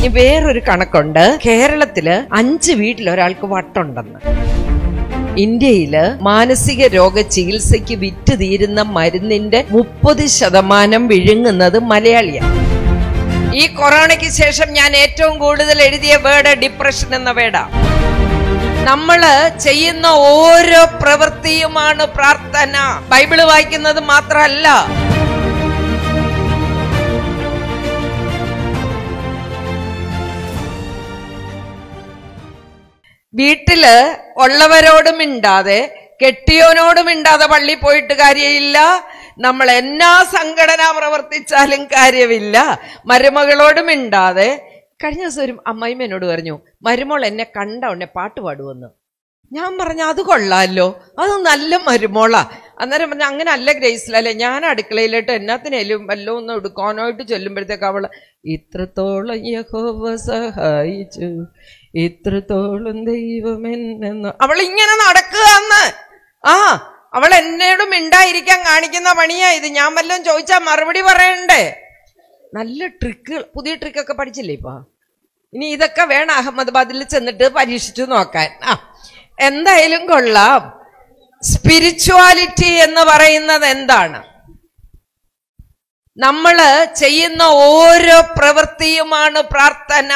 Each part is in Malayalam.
ഇനി വേറൊരു കണക്കുണ്ട് കേരളത്തില് അഞ്ച് വീട്ടിൽ ഒരാൾക്ക് വട്ടുണ്ടെന്ന് ഇന്ത്യയില് മാനസിക രോഗ ചികിത്സയ്ക്ക് വിറ്റ് തീരുന്ന മരുന്നിന്റെ മുപ്പത് ശതമാനം വിഴുങ്ങുന്നത് മലയാളിയാണ് ഈ കൊറോണയ്ക്ക് ശേഷം ഞാൻ ഏറ്റവും കൂടുതൽ എഴുതിയ വേർഡ് ഡിപ്രഷൻ എന്ന വേർഡാ നമ്മള് ചെയ്യുന്ന ഓരോ പ്രവൃത്തിയുമാണ് പ്രാർത്ഥന ബൈബിള് വായിക്കുന്നത് മാത്രമല്ല വീട്ടില് ഉള്ളവരോടും മിണ്ടാതെ കെട്ടിയോനോടും മിണ്ടാതെ പള്ളി പോയിട്ട് കാര്യമില്ല നമ്മൾ എന്നാ സംഘടന പ്രവർത്തിച്ചാലും കാര്യമില്ല മരുമകളോടും മിണ്ടാതെ കഴിഞ്ഞ ദിവസം ഒരു അമ്മായിമ്മ എന്നോട് പറഞ്ഞു മരുമോൾ എന്നെ കണ്ട ഉടനെ പാട്ട് പാടുമെന്ന് ഞാൻ പറഞ്ഞു അത് കൊള്ളാമല്ലോ അത് നല്ല മരുമോളാ അന്നേരം പറഞ്ഞു അങ്ങനെ അല്ല ഗ്രേസിലല്ലേ ഞാൻ അടുക്കളയിലോട്ട് എന്നാത്തിനേലും വല്ലതും ഒന്ന് എടുക്കാനായിട്ട് ചെല്ലുമ്പോഴത്തേക്ക് അവള് ഇത്രത്തോളം യഹോവ സഹായിച്ചു ഇത്രത്തോളം ദൈവം എന്നെന്ന് അവൾ ഇങ്ങനെ നടക്കുക അന്ന് ആ അവൾ എന്നോട് മിണ്ടായിരിക്കാൻ കാണിക്കുന്ന പണിയാ ഇത് ഞാൻ വല്ലതും ചോദിച്ചാൽ മറുപടി പറയണ്ടേ നല്ല ട്രിക്കുകൾ പുതിയ ട്രിക്കൊക്കെ പഠിച്ചില്ലേ ഇപ്പൊ ഇനി ഇതൊക്കെ വേണം അഹമ്മദാബാദിൽ ചെന്നിട്ട് പരീക്ഷിച്ചു നോക്കാൻ ആ എന്തായാലും കൊള്ളാം സ്പിരിച്വാലിറ്റി എന്ന് പറയുന്നത് എന്താണ് നമ്മള് ചെയ്യുന്ന ഓരോ പ്രവൃത്തിയുമാണ് പ്രാർത്ഥന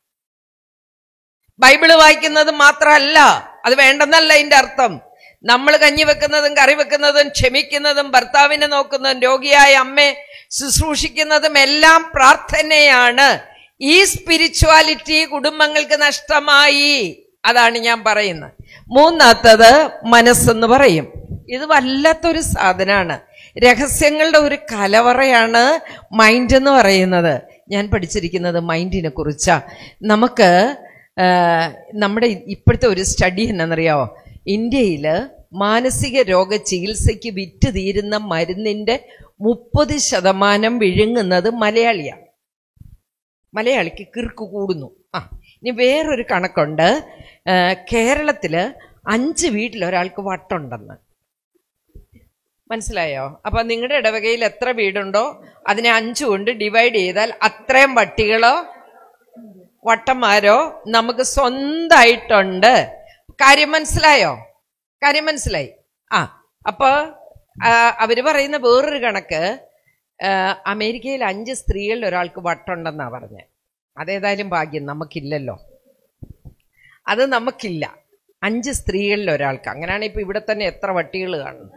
ബൈബിള് വായിക്കുന്നത് മാത്രമല്ല അത് വേണ്ടെന്നല്ല അതിന്റെ അർത്ഥം നമ്മൾ കഞ്ഞി വെക്കുന്നതും കറി വെക്കുന്നതും ക്ഷമിക്കുന്നതും ഭർത്താവിനെ നോക്കുന്നതും രോഗിയായ അമ്മയെ ശുശ്രൂഷിക്കുന്നതും എല്ലാം പ്രാർത്ഥനയാണ് ഈ സ്പിരിച്വാലിറ്റി കുടുംബങ്ങൾക്ക് നഷ്ടമായി അതാണ് ഞാൻ പറയുന്നത് മൂന്നാത്തത് മനസ്സെന്ന് പറയും ഇത് വല്ലാത്തൊരു സാധനമാണ് രഹസ്യങ്ങളുടെ ഒരു കലവറയാണ് മൈൻഡ് എന്ന് പറയുന്നത് ഞാൻ പഠിച്ചിരിക്കുന്നത് മൈൻഡിനെ കുറിച്ചാ നമുക്ക് ആ, നമ്മുടെ ഇപ്പോഴത്തെ ഒരു സ്റ്റഡി എന്നറിയാവോ ഇന്ത്യയിൽ മാനസിക രോഗ ചികിത്സയ്ക്ക് വിറ്റ് തീരുന്ന മരുന്നിന്റെ മുപ്പത് ശതമാനം വിഴുങ്ങുന്നത് മലയാളിയാണ് മലയാളിക്ക് കിർക്ക് കൂടുന്നു ആ ഇനി വേറൊരു കണക്കുണ്ട് ആ, കേരളത്തില് അഞ്ച് വീട്ടിൽ ഒരാൾക്ക് വട്ടുണ്ടെന്ന് മനസ്സിലായോ അപ്പൊ നിങ്ങളുടെ ഇടവകയിൽ എത്ര വീടുണ്ടോ അതിനെ അഞ്ചു കൊണ്ട് ഡിവൈഡ് ചെയ്താൽ അത്രയും വട്ടികളോ വട്ടന്മാരോ നമുക്ക് സ്വന്തമായിട്ടുണ്ട് കാര്യം മനസ്സിലായോ കാര്യം മനസ്സിലായി ആ അപ്പൊ ആ, അവര് പറയുന്ന വേറൊരു കണക്ക് ആ, അമേരിക്കയിൽ അഞ്ച് സ്ത്രീകളിൽ ഒരാൾക്ക് വട്ടുണ്ടെന്നാ പറഞ്ഞത് അതേതായാലും ഭാഗ്യം നമുക്കില്ലല്ലോ അത് നമുക്കില്ല അഞ്ച് സ്ത്രീകളിൽ ഒരാൾക്ക് അങ്ങനെയാണ് ഇപ്പൊ ഇവിടെ തന്നെ എത്ര വട്ടികൾ കാണുന്നു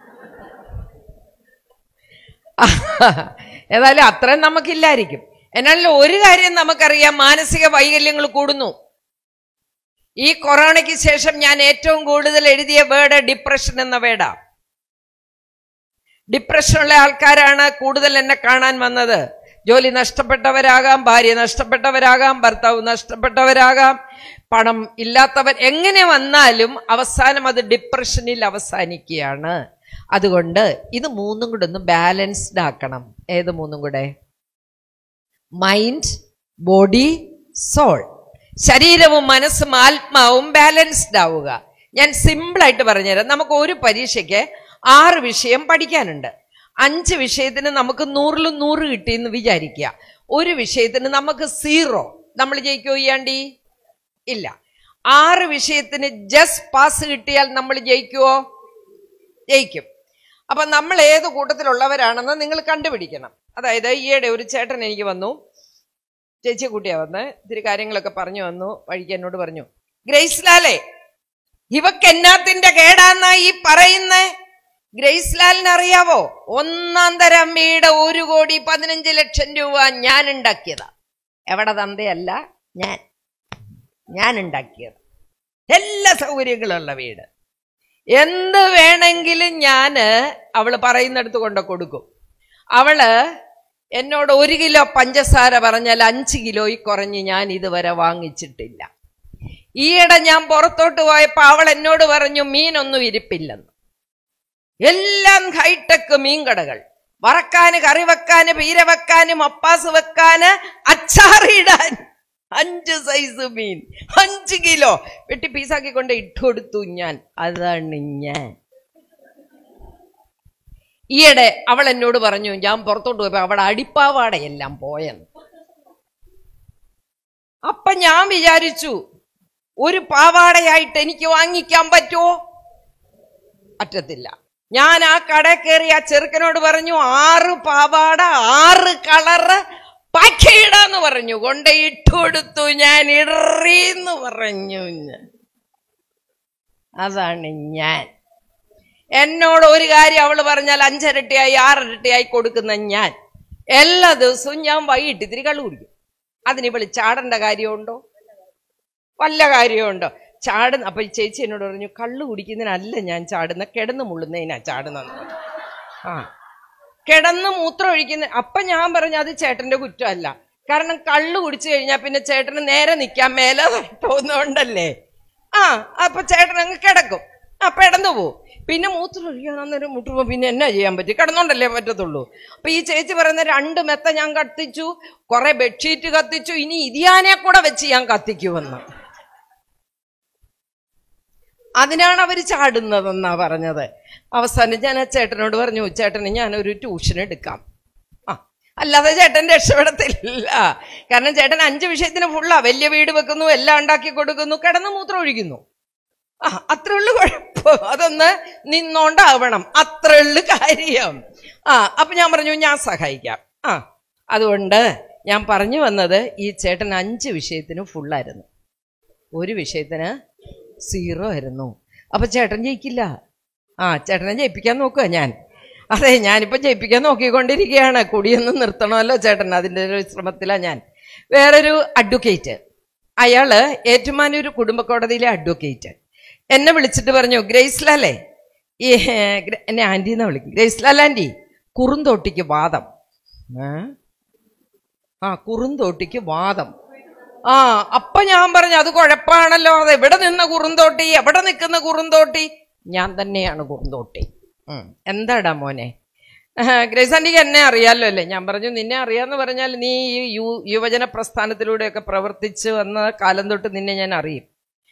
ഏതായാലും അത്രയും നമുക്കില്ലായിരിക്കും എന്നാലും ഒരു കാര്യം നമുക്കറിയാം മാനസിക വൈകല്യങ്ങൾ കൂടുന്നു ഈ കൊറോണയ്ക്ക് ശേഷം ഞാൻ ഏറ്റവും കൂടുതൽ എഴുതിയ വേർഡ് ഡിപ്രഷൻ എന്ന വേർഡാ ഡിപ്രഷനുള്ള ആൾക്കാരാണ് കൂടുതൽ എന്നെ കാണാൻ വന്നത് ജോലി നഷ്ടപ്പെട്ടവരാകാം ഭാര്യ നഷ്ടപ്പെട്ടവരാകാം ഭർത്താവ് നഷ്ടപ്പെട്ടവരാകാം പണം ഇല്ലാത്തവർ എങ്ങനെ വന്നാലും അവസാനം അത് ഡിപ്രഷനിൽ അവസാനിക്കുകയാണ് അതുകൊണ്ട് ഇത് മൂന്നും കൂടെ ഒന്ന് ബാലൻസ്ഡ് ആക്കണം ഏത് മൂന്നും കൂടെ മൈൻഡ് ബോഡി സോൾ ശരീരവും മനസ്സും ആത്മാവും ബാലൻസ്ഡ് ആവുക ഞാൻ സിമ്പിളായിട്ട് പറഞ്ഞുതരാം നമുക്ക് ഒരു പരീക്ഷയ്ക്ക് ആറ് വിഷയം പഠിക്കാനുണ്ട് അഞ്ച് വിഷയത്തിന് നമുക്ക് നൂറിലും നൂറ് കിട്ടിയെന്ന് വിചാരിക്കുക ഒരു വിഷയത്തിന് നമുക്ക് സീറോ നമ്മൾ ജയിക്കോ ചെയ്യാണ്ടി ഇല്ല ആറ് വിഷയത്തിന് ജസ്റ്റ് പാസ് കിട്ടിയാൽ നമ്മൾ ജയിക്കുവോ ജയിക്കും അപ്പൊ നമ്മൾ ഏത് കൂട്ടത്തിലുള്ളവരാണെന്ന് നിങ്ങൾ കണ്ടുപിടിക്കണം അതായത് ഈയിടെ ഒരു ചേട്ടൻ എനിക്ക് വന്നു ചേച്ചിയെ കൂട്ടിയാ വന്ന് ഇത്തിരി കാര്യങ്ങളൊക്കെ പറഞ്ഞു വന്നു വഴിക്ക് എന്നോട് പറഞ്ഞു ഗ്രേസ് ലാലേ ഇവക്ക് എന്നാത്തിന്റെ കേടാന്നാ ഈ പറയുന്നേ ഗ്രേസ് ലാലിന് അറിയാവോ ഒന്നാം തരം വീട് ഒരു കോടി പതിനഞ്ച് ലക്ഷം രൂപ ഞാൻ ഉണ്ടാക്കിയതാ എവിടെ തന്തയല്ല ഞാൻ ഞാൻ ഉണ്ടാക്കിയത് എല്ലാ സൗകര്യങ്ങളുള്ള വീട് എന്ത് വേണമെങ്കിലും ഞാന് അവള് പറയുന്നിടത്ത് കൊണ്ട് കൊടുക്കും അവള് എന്നോട് ഒരു കിലോ പഞ്ചസാര പറഞ്ഞാൽ അഞ്ച് കിലോയിൽ കുറഞ്ഞ് ഞാൻ ഇതുവരെ വാങ്ങിച്ചിട്ടില്ല ഈയിടെ ഞാൻ പുറത്തോട്ട് പോയപ്പോ അവൾ എന്നോട് പറഞ്ഞു മീനൊന്നും ഇരിപ്പില്ലെന്ന് എല്ലാം ഹൈടെക് മീൻകടകൾ വറക്കാന് കറി വെക്കാന് പീര വെക്കാന് മപ്പാസ് വെക്കാന് അച്ചാറിടാൻ അഞ്ച് സൈസ് മീൻ അഞ്ച് കിലോ വെട്ടി പീസാക്കി കൊണ്ട് ഇട്ട് കൊടുത്തു ഞാൻ അതാണ് ഞാൻ ഈയിടെ അവൾ എന്നോട് പറഞ്ഞു ഞാൻ പുറത്തോട്ട് പോയപ്പോ അവിടെ അടിപ്പാവാടയെല്ലാം പോയെന്ന് ഞാൻ വിചാരിച്ചു ഒരു പാവാടയായിട്ട് എനിക്ക് വാങ്ങിക്കാൻ പറ്റുമോ പറ്റത്തില്ല ഞാൻ ആ കട കയറി ആ ചെറുക്കനോട് പറഞ്ഞു ആറ് പാവാട ആറ് കളറ് പാക്കയിടാന്ന് പറഞ്ഞു കൊണ്ട് ഇട്ടുകൊടുത്തു ഞാൻ ഇടറിന്ന് പറഞ്ഞു ഞാൻ. അതാണ് ഞാൻ എന്നോട് ഒരു കാര്യം അവള് പറഞ്ഞാൽ അഞ്ചരട്ടിയായി ആറരട്ടിയായി കൊടുക്കുന്ന ഞാൻ എല്ലാ ദിവസവും ഞാൻ വൈകിട്ട് ഇത്തിരി കള്ളു കുടിക്കും അതിന് ഇവള് ചാടേണ്ട കാര്യമുണ്ടോ വല്ല കാര്യമുണ്ടോ ചാടുന്ന അപ്പൊ ഈ ചേച്ചി എന്നോട് പറഞ്ഞു കള്ളു കുടിക്കുന്നതിനല്ല ഞാൻ ചാടുന്ന കിടന്ന് മുള്ളുന്നതിനാ ചാടുന്നത് ആ കിടന്ന് മൂത്രം ഒഴിക്കുന്ന അപ്പൊ ഞാൻ പറഞ്ഞു അത് ചേട്ടന്റെ കുറ്റമല്ല കാരണം കള്ളു കുടിച്ചു കഴിഞ്ഞാൽ പിന്നെ ചേട്ടന് നേരെ നിൽക്കാൻ മേലെ തോന്നുന്നുണ്ടല്ലേ ആ അപ്പൊ ചേട്ടൻ അങ്ങ് കിടക്കും ആ കിടന്നു പോവും പിന്നെ മൂത്രം ഒഴിക്കാൻ അന്നേരം മുട്ടുമ്പോ പിന്നെ എന്നാ ചെയ്യാൻ പറ്റും കിടന്നോണ്ടല്ലേ പറ്റത്തുള്ളൂ അപ്പൊ ഈ ചേച്ചി പറയുന്ന രണ്ട് മെത്ത ഞാൻ കത്തിച്ചു കുറെ ബെഡ്ഷീറ്റ് കത്തിച്ചു ഇനി ഇതിയാനെ കൂടെ വെച്ച് ഞാൻ കത്തിക്കുമെന്ന് അതിനാണ് അവർ ചാടുന്നതെന്നാ പറഞ്ഞത് അവസാനം ഞാൻ ആ ചേട്ടനോട് പറഞ്ഞു ചേട്ടന് ഞാനൊരു ട്യൂഷൻ എടുക്കാം ആ അല്ലാതെ ചേട്ടൻ രക്ഷപ്പെടത്തില്ല കാരണം ചേട്ടൻ അഞ്ച് വിഷയത്തിന് ഫുള്ളാ വലിയ വീട് വെക്കുന്നു എല്ലാം ഉണ്ടാക്കി കൊടുക്കുന്നു കിടന്ന് മൂത്രം ഒഴിക്കുന്നു ആ അത്രേ ഉള്ളു കുഴപ്പം അതൊന്ന് നിന്നോണ്ടാവണം അത്രേ ഉള്ളു കാര്യം ആ അപ്പൊ ഞാൻ പറഞ്ഞു ഞാൻ സഹായിക്കാം ആ അതുകൊണ്ട് ഞാൻ പറഞ്ഞു വന്നത് ഈ ചേട്ടൻ അഞ്ച് വിഷയത്തിന് ഫുള്ളായിരുന്നു ഒരു വിഷയത്തിന് സീറോ ആയിരുന്നു അപ്പൊ ചേട്ടൻ ജയിക്കില്ല ആ ചേട്ടനെ ജയിപ്പിക്കാൻ നോക്കുക ഞാൻ അതെ ഞാനിപ്പോ ജയിപ്പിക്കാൻ നോക്കിക്കൊണ്ടിരിക്കുകയാണ് കുടിയൊന്ന് നിർത്തണമല്ലോ ചേട്ടൻ അതിൻ്റെ ഒരു ശ്രമത്തിലാണ് ഞാൻ വേറൊരു അഡ്വക്കേറ്റ് അയാള് ഏറ്റുമാനൂർ കുടുംബ കോടതിയിലെ അഡ്വക്കേറ്റ് എന്നെ വിളിച്ചിട്ട് പറഞ്ഞു ഗ്രേസ്ലാലേ ഈ ഏർ, ഗ്ര- എന്നെ ആന്റി എന്ന് വിളിക്കും ഗ്രേസ്ലാൽ ആന്റി കുറുന്തോട്ടിക്ക് വാദം ഏ? ആ കുറുന്തോട്ടിക്ക് വാദം ആ അപ്പൊ ഞാൻ പറഞ്ഞു അത് കുഴപ്പമാണല്ലോ അത് എവിടെ നിന്ന കുറുന്തോട്ടി എവിടെ നിൽക്കുന്ന കുറുന്തോട്ടി ഞാൻ തന്നെയാണ് കുറുന്തോട്ടി ഉം. എന്താടാ മോനെ ഗ്രേസ് ആന്റിക്ക് എന്നെ അറിയാലോ അല്ലേ ഞാൻ പറഞ്ഞു നിന്നെ അറിയാന്ന് പറഞ്ഞാൽ നീ ഈ യു യുവജന പ്രസ്ഥാനത്തിലൂടെയൊക്കെ പ്രവർത്തിച്ച് വന്ന കാലം തൊട്ട് നിന്നെ ഞാൻ അറിയും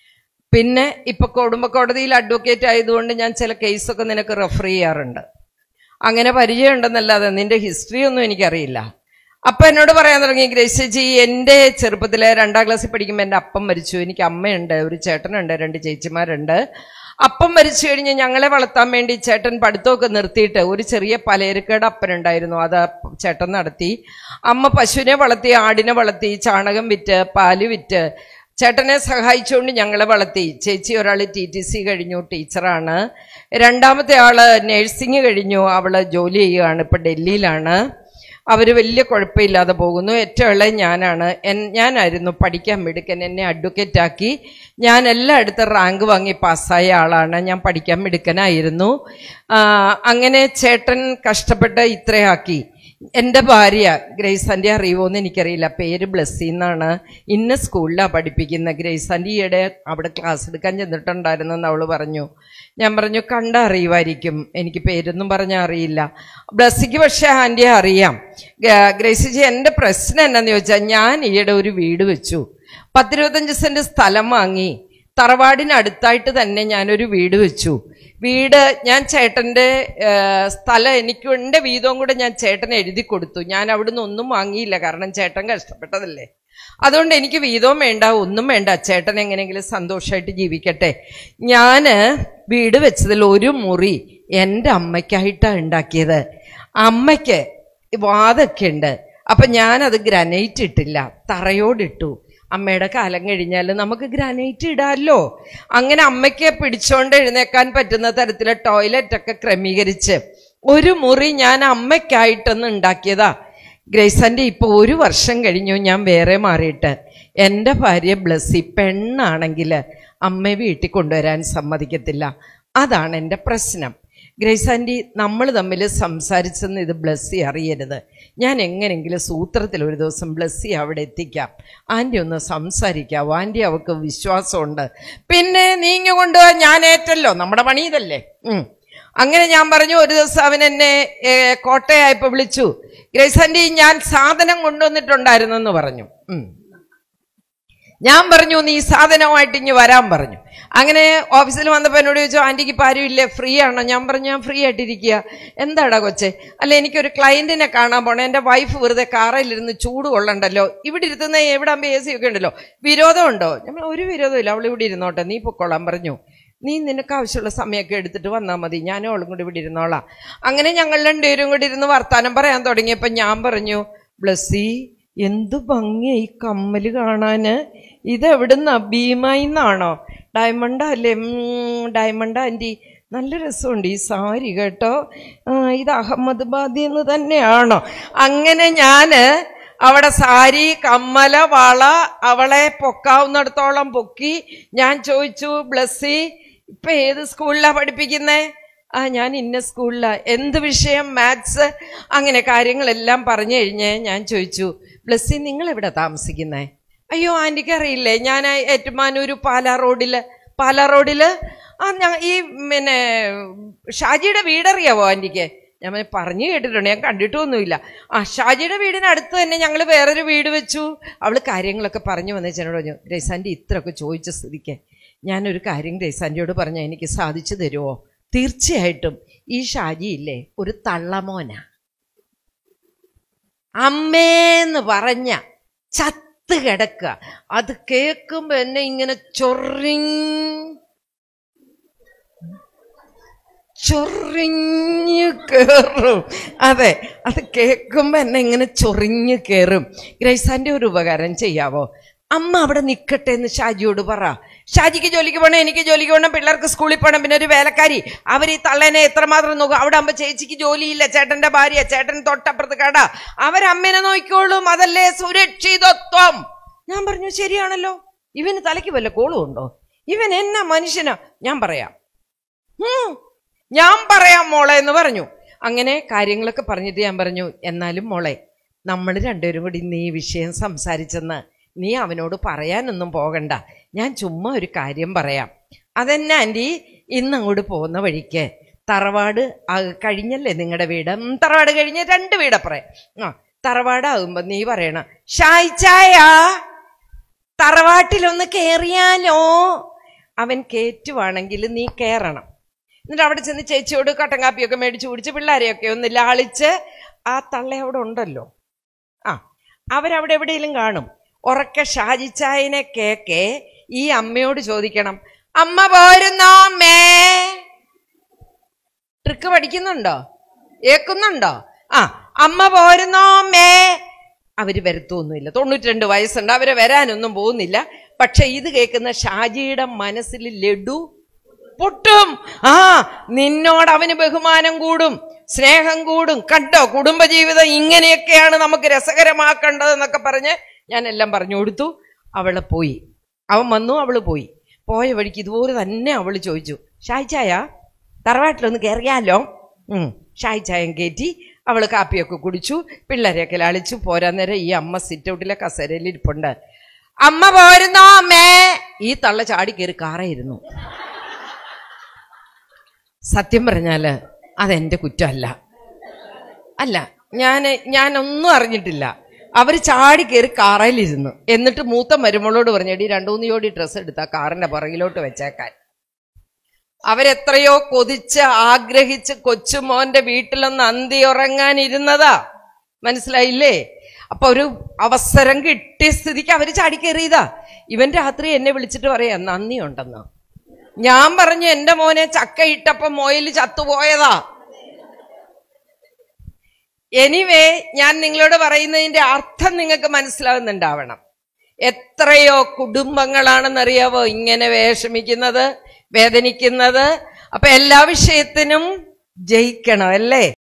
പിന്നെ ഇപ്പൊ കുടുംബ കോടതിയിൽ അഡ്വക്കേറ്റ് ആയതുകൊണ്ട് ഞാൻ ചില കേസൊക്കെ നിനക്ക് റെഫർ ചെയ്യാറുണ്ട് അങ്ങനെ പരിചയമുണ്ടെന്നല്ലാതെ നിന്റെ ഹിസ്റ്ററി ഒന്നും എനിക്കറിയില്ല അപ്പൊ എന്നോട് പറയാൻ തുടങ്ങി ഗ്രേസജി എൻ്റെ ചെറുപ്പത്തിലെ രണ്ടാം ക്ലാസ്സിൽ പഠിക്കുമ്പോൾ എൻ്റെ അപ്പം മരിച്ചു എനിക്ക് അമ്മയുണ്ട് ഒരു ചേട്ടനുണ്ട് രണ്ട് ചേച്ചിമാരുണ്ട് അപ്പം മരിച്ചു കഴിഞ്ഞ് ഞങ്ങളെ വളർത്താൻ വേണ്ടി ചേട്ടൻ പഠിത്തമൊക്കെ നിർത്തിയിട്ട് ഒരു ചെറിയ പലചരക്കയുടെ അപ്പനുണ്ടായിരുന്നു അത് ചേട്ടൻ നടത്തി അമ്മ പശുവിനെ വളർത്തി ആടിനെ വളർത്തി ചാണകം വിറ്റ് പാല് വിറ്റ് ചേട്ടനെ സഹായിച്ചുകൊണ്ട് ഞങ്ങളെ വളർത്തി ചേച്ചി ഒരാൾ ടി ടി സി കഴിഞ്ഞു ടീച്ചറാണ് രണ്ടാമത്തെ ആള് നഴ്സിംഗ് കഴിഞ്ഞു അവള് ജോലി ചെയ്യുകയാണ് ഇപ്പൊ ഡൽഹിയിലാണ് അവര് വലിയ കുഴപ്പമില്ലാതെ പോകുന്നു ഏറ്റവും ഇളയ ഞാനാണ് എൻ- ഞാനായിരുന്നു പഠിക്കാൻ മിടുക്കൻ എന്നെ അഡ്വക്കേറ്റ് ആക്കി ഞാൻ എല്ലായിടത്തും റാങ്ക് വാങ്ങി പാസ്സായ ആളാണ് ഞാൻ പഠിക്കാൻ മിടുക്കനായിരുന്നു ആ, അങ്ങനെ ചേട്ടൻ കഷ്ടപ്പെട്ട് ഇത്രയാക്കി എൻ്റെ ഭാര്യ ഗ്രേസ് ആൻറ്റി അറിയുമോന്ന് എനിക്കറിയില്ല പേര് ബ്ലെസ്സി എന്നാണ് ഇന്ന സ്കൂളിലാണ് പഠിപ്പിക്കുന്ന ഗ്രേസ് ആൻറ്റി ഈയിടെ അവിടെ ക്ലാസ് എടുക്കാൻ ചെന്നിട്ടുണ്ടായിരുന്നെന്ന് അവൾ പറഞ്ഞു ഞാൻ പറഞ്ഞു കണ്ട അറിയുമായിരിക്കും എനിക്ക് പേരൊന്നും പറഞ്ഞാൽ അറിയില്ല ബ്ലസ്സിക്ക് പക്ഷേ ആൻറ്റിയെ അറിയാം ഗ- ഗ്രേസിജി എൻ്റെ പ്രശ്നം എന്നാന്ന് ചോദിച്ചാൽ ഞാൻ ഈയിടെ ഒരു വീട് വെച്ചു പത്തിരുപത്തഞ്ച് സെൻറ്റ് സ്ഥലം വാങ്ങി തറവാടിനടുത്തായിട്ട് തന്നെ ഞാനൊരു വീട് വെച്ചു വീട് ഞാൻ ചേട്ടൻ്റെ ഏർ, സ്ഥലം എനിക്ക് എൻ്റെ വീതവും കൂടെ ഞാൻ ചേട്ടന് എഴുതി കൊടുത്തു ഞാൻ അവിടുന്ന് ഒന്നും വാങ്ങിയില്ല കാരണം ചേട്ടൻ കഷ്ടപ്പെട്ടതല്ലേ അതുകൊണ്ട് എനിക്ക് വീതവും വേണ്ട ഒന്നും വേണ്ട ചേട്ടൻ എങ്ങനെയെങ്കിലും സന്തോഷമായിട്ട് ജീവിക്കട്ടെ ഞാന് വീട് വെച്ചതിൽ ഒരു മുറി എൻ്റെ അമ്മയ്ക്കായിട്ടാണ് ഉണ്ടാക്കിയത് അമ്മയ്ക്ക് വാതൊക്കെ ഉണ്ട് അപ്പൊ ഞാനത് ഗ്രാനൈറ്റ് ഇട്ടില്ല തറയോടിട്ടു അമ്മയുടെ കാലം കഴിഞ്ഞാൽ നമുക്ക് ഗ്രാനൈറ്റ് ഇടാമല്ലോ അങ്ങനെ അമ്മയ്ക്ക് പിടിച്ചോണ്ട് എഴുന്നേക്കാൻ പറ്റുന്ന തരത്തിലെ ടോയ്ലറ്റ് ഒക്കെ ക്രമീകരിച്ച് ഒരു മുറി ഞാൻ അമ്മയ്ക്കായിട്ടൊന്ന് ഉണ്ടാക്കിയതാ ഗ്രേസന്റെ ഇപ്പൊ ഒരു വർഷം കഴിഞ്ഞു ഞാൻ വേറെ മാറിയിട്ട് എൻ്റെ ഭാര്യ ബ്ലസ്സി പെണ്ണാണെങ്കിൽ അമ്മയെ വീട്ടിൽ കൊണ്ടുവരാൻ സമ്മതിക്കത്തില്ല അതാണ് എൻ്റെ പ്രശ്നം ഗ്രേസ് ആൻറ്റി നമ്മൾ തമ്മിൽ സംസാരിച്ചെന്ന് ഇത് ബ്ലസ്സി അറിയരുത് ഞാൻ എങ്ങനെയെങ്കിലും സൂത്രത്തിൽ ഒരു ദിവസം ബ്ലസ്സി അവിടെ എത്തിക്കാം ആൻറ്റി ഒന്ന് സംസാരിക്കാം ആൻറ്റി അവൾക്ക് വിശ്വാസമുണ്ട് പിന്നെ നീങ്ങി കൊണ്ടുപോവാ ഞാൻ ഏറ്റല്ലോ നമ്മുടെ പണി ഇതല്ലേ ഉം. അങ്ങനെ ഞാൻ പറഞ്ഞു ഒരു ദിവസം അവൻ എന്നെ ഏ, കോട്ടയായപ്പോൾ വിളിച്ചു ഗ്രേസ് ആൻറ്റി ഞാൻ സാധനം കൊണ്ടുവന്നിട്ടുണ്ടായിരുന്നെന്ന് പറഞ്ഞു ഉം. ഞാൻ പറഞ്ഞു നീ സാധനമായിട്ട് ഇങ്ങ് വരാൻ പറഞ്ഞു അങ്ങനെ ഓഫീസിൽ വന്നപ്പോൾ എന്നോട് ചോദിച്ചു ആൻറ്റിക്ക് ഇപ്പം ആരും ഇല്ലേ ഫ്രീ ആണോ ഞാൻ പറഞ്ഞു ഞാൻ ഫ്രീ ആയിട്ടിരിക്കുക എന്താടാ കൊച്ചെ അല്ല എനിക്കൊരു ക്ലയൻറ്റിനെ കാണാൻ പോണേ എൻ്റെ വൈഫ് വെറുതെ കാറയിലിരുന്ന് ചൂട് കൊള്ളണ്ടല്ലോ ഇവിടെ ഇരുത്തുന്ന എവിടെ ആകുമ്പോൾ എ സി ഒക്കെ ഉണ്ടല്ലോ വിരോധമുണ്ടോ ഞാൻ പറഞ്ഞു, ഒരു വിരോധമില്ല അവൾ ഇവിടെ ഇരുന്നോട്ടെ നീ പൊക്കോളാൻ പറഞ്ഞു നീ നിനക്ക് ആവശ്യമുള്ള സമയമൊക്കെ എടുത്തിട്ട് വന്നാൽ മതി ഞാനും അവളും കൂടി ഇവിടെ ഇരുന്നോളാം അങ്ങനെ ഞങ്ങൾ രണ്ടുപേരും കൂടി ഇരുന്ന് വർത്താനം പറയാൻ തുടങ്ങിയപ്പോൾ ഞാൻ പറഞ്ഞു ബ്ലസ്സി എന്ത് ഭംഗിയാ ഈ കമ്മല് കാണാന് ഇതെവിടുന്നാ ഭീമായിന്നാണോ ഡയമണ്ട് അല്ലേ ഡയമണ്ട് ആൻറ്റി നല്ല രസമുണ്ട് ഈ സാരി കേട്ടോ ആ, ഇത് അഹമ്മദാബാദിൽ നിന്ന് തന്നെയാണോ അങ്ങനെ ഞാന് അവിടെ സാരി കമ്മല വള അവളെ പൊക്കാവുന്നിടത്തോളം പൊക്കി ഞാൻ ചോദിച്ചു ബ്ലസ്സി ഇപ്പൊ ഏത് സ്കൂളിലാ പഠിപ്പിക്കുന്നേ ആ ഞാൻ ഇന്ന സ്കൂളിലാ എന്ത് വിഷയം മാത്സ് അങ്ങനെ കാര്യങ്ങളെല്ലാം പറഞ്ഞു കഴിഞ്ഞ് ഞാൻ ചോദിച്ചു ബ്ലസ്സി നിങ്ങൾ എവിടെ താമസിക്കുന്നേ അയ്യോ ആൻറ്റിക്ക് അറിയില്ലേ ഞാൻ ഏറ്റുമാനൂര് പാലാ റോഡില് പാലാ റോഡില് ആ ഞാൻ ഈ പിന്നെ ഷാജിയുടെ വീടറിയാവോ ആൻറ്റിക്ക് ഞാൻ പറഞ്ഞു, പറഞ്ഞു കേട്ടിട്ടുണ്ട് ഞാൻ കണ്ടിട്ടൊന്നുമില്ല ആ ഷാജിയുടെ വീടിനടുത്ത് തന്നെ ഞങ്ങൾ വേറൊരു വീട് വെച്ചു അവള് കാര്യങ്ങളൊക്കെ പറഞ്ഞു വന്നേ ചേട്ടനോട് പറഞ്ഞു ഗ്രേസ് ആൻറ്റി ഇത്രയൊക്കെ ചോദിച്ച സ്ഥിതിക്ക് ഞാനൊരു കാര്യം ഗ്രേസ് ആൻറ്റിയോട് പറഞ്ഞാൽ എനിക്ക് സാധിച്ചു തരുമോ തീർച്ചയായിട്ടും ഈ ഷാജി ഇല്ലേ ഒരു തള്ളമോനാ അമ്മേന്ന് പറഞ്ഞ ചത്ത് കിടക്കുക അത് കേൾക്കുമ്പോ എന്നെ ഇങ്ങനെ ചൊറിങ് ചൊറിഞ്ഞു കയറും അതെ അത് കേൾക്കുമ്പോ എന്നെ ഇങ്ങനെ ചൊറിഞ്ഞു കയറും ഗ്രൈസാന്റെ ഒരു ഉപകാരം ചെയ്യാവോ അമ്മ അവിടെ നിൽക്കട്ടെ എന്ന് ഷാജിയോട് പറ ഷാജിക്ക് ജോലിക്ക് പോകണം എനിക്ക് ജോലിക്ക് പോകണം പിള്ളേർക്ക് സ്കൂളിൽ പോകണം പിന്നെ ഒരു വേലക്കാരി അവർ ഈ തള്ളേനെ എത്രമാത്രം നോക്കും അവിടെ ആകുമ്പോൾ ചേച്ചിക്ക് ജോലിയില്ല ചേട്ടന്റെ ഭാര്യ ചേട്ടൻ തൊട്ടപ്പുറത്ത് കട അവരമ്മേനെ നോക്കിക്കോളും അതല്ലേ സുരക്ഷിതത്വം ഞാൻ പറഞ്ഞു ശരിയാണല്ലോ ഇവന് തലയ്ക്ക് വല്ല കോളും ഉണ്ടോ ഇവൻ എന്നാ മനുഷ്യനാ ഞാൻ പറയാം ഉം, ഞാൻ പറയാം മോളെ എന്ന് പറഞ്ഞു അങ്ങനെ കാര്യങ്ങളൊക്കെ പറഞ്ഞിട്ട് ഞാൻ പറഞ്ഞു എന്നാലും മോളെ നമ്മൾ രണ്ടുപേരും കൂടി ഇന്ന് ഈ വിഷയം സംസാരിച്ചെന്ന് നീ അവനോട് പറയാനൊന്നും പോകണ്ട ഞാൻ ചുമ്മാ ഒരു കാര്യം പറയാം അതെന്നെ ആൻറ്റി ഇന്ന് അങ്ങോട്ട് പോകുന്ന വഴിക്ക് തറവാട് ആ, കഴിഞ്ഞല്ലേ നിങ്ങളുടെ വീട് ഉം, തറവാട് കഴിഞ്ഞ് രണ്ട് വീടപ്പറേ ആ തറവാടാകുമ്പോ നീ പറയണം ഷായിച്ചായ തറവാട്ടിലൊന്ന് കേറിയാലോ അവൻ കേറ്റുവാണെങ്കിൽ നീ കേറണം എന്നിട്ട് അവിടെ ചെന്ന് ചേച്ചിയോട് കട്ടൻ കാപ്പിയൊക്കെ മേടിച്ച് കുടിച്ച് പിള്ളേരെയൊക്കെ ഒന്ന് ലാളിച്ച് ആ തള്ള അവിടെ ഉണ്ടല്ലോ ആ അവരവിടെ എവിടെയെങ്കിലും കാണും ഉറക്കെ ഷാജിച്ചായനെ കേക്കെ ഈ അമ്മയോട് ചോദിക്കണം അമ്മ പോരുന്നോ മേ ട്രിക്ക് പഠിക്കുന്നുണ്ടോ ഏക്കുന്നുണ്ടോ ആ അമ്മ പോരുന്നോ മേ അവര് വരത്തൊന്നുമില്ല തൊണ്ണൂറ്റി രണ്ട് വയസ്സുണ്ട് അവര് വരാനൊന്നും പോകുന്നില്ല പക്ഷെ ഇത് കേൾക്കുന്ന ഷാജിയുടെ മനസ്സിൽ ലഡു പൊട്ടും ആ നിന്നോട് അവന് ബഹുമാനം കൂടും സ്നേഹം കൂടും കണ്ടോ കുടുംബജീവിതം ഇങ്ങനെയൊക്കെയാണ് നമുക്ക് രസകരമാക്കേണ്ടതെന്നൊക്കെ പറഞ്ഞ് ഞാൻ എല്ലാം പറഞ്ഞു കൊടുത്തു അവള് പോയി അവൻ വന്നു അവള് പോയി പോയ വഴിക്ക് ഇതുപോലെ തന്നെ അവള് ചോദിച്ചു ഷായിച്ചായ തറവാട്ടിലൊന്ന് കയറിയാലോ ഉം ഷായിച്ചായം കയറ്റി അവള് കാപ്പിയൊക്കെ കുടിച്ചു പിള്ളേരെയൊക്കെ ലാളിച്ചു പോരാൻ നേരം ഈ അമ്മ സിറ്റൗട്ടിലെ കസേരയിൽ ഇരിപ്പുണ്ട് അമ്മ പോരുന്നോ അമ്മേ ഈ തള്ള ചാടി കയറി കാറായിരുന്നു സത്യം പറഞ്ഞാല് അതെന്റെ കുറ്റമല്ല അല്ല ഞാൻ ഞാനൊന്നും അറിഞ്ഞിട്ടില്ല അവർ ചാടി കയറി കാറയിലിരുന്നു എന്നിട്ട് മൂത്ത മരുമകളോട് പറഞ്ഞെടി രണ്ടു മൂന്ന് ജോഡി ഡ്രസ്സ് എടുത്താ കാറിന്റെ പുറകിലോട്ട് വെച്ചേക്കാൻ അവരെത്രയോ കൊതിച്ച് ആഗ്രഹിച്ച് കൊച്ചുമോന്റെ വീട്ടിലൊന്ന് അന്തി ഉറങ്ങാൻ ഇരുന്നതാ മനസ്സിലായില്ലേ അപ്പൊ ഒരു അവസരം കിട്ടിയ സ്ഥിതിക്ക് അവര് ചാടിക്കേറിയതാ ഇവൻ രാത്രി എന്നെ വിളിച്ചിട്ട് പറയാ നന്ദി ഉണ്ടെന്ന് ഞാൻ പറഞ്ഞു എന്റെ മോനെ ചക്ക ഇട്ടപ്പോ മോയിൽ ചത്തുപോയതാ എനിവേ ഞാൻ നിങ്ങളോട് പറയുന്നതിന്റെ അർത്ഥം നിങ്ങൾക്ക് മനസ്സിലാവുന്നുണ്ടാവണം എത്രയോ കുടുംബങ്ങളാണെന്നറിയാവോ ഇങ്ങനെ വിഷമിക്കുന്നത് വേദനിക്കുന്നത് അപ്പൊ എല്ലാ വിഷയത്തിനും ജയിക്കണം അല്ലേ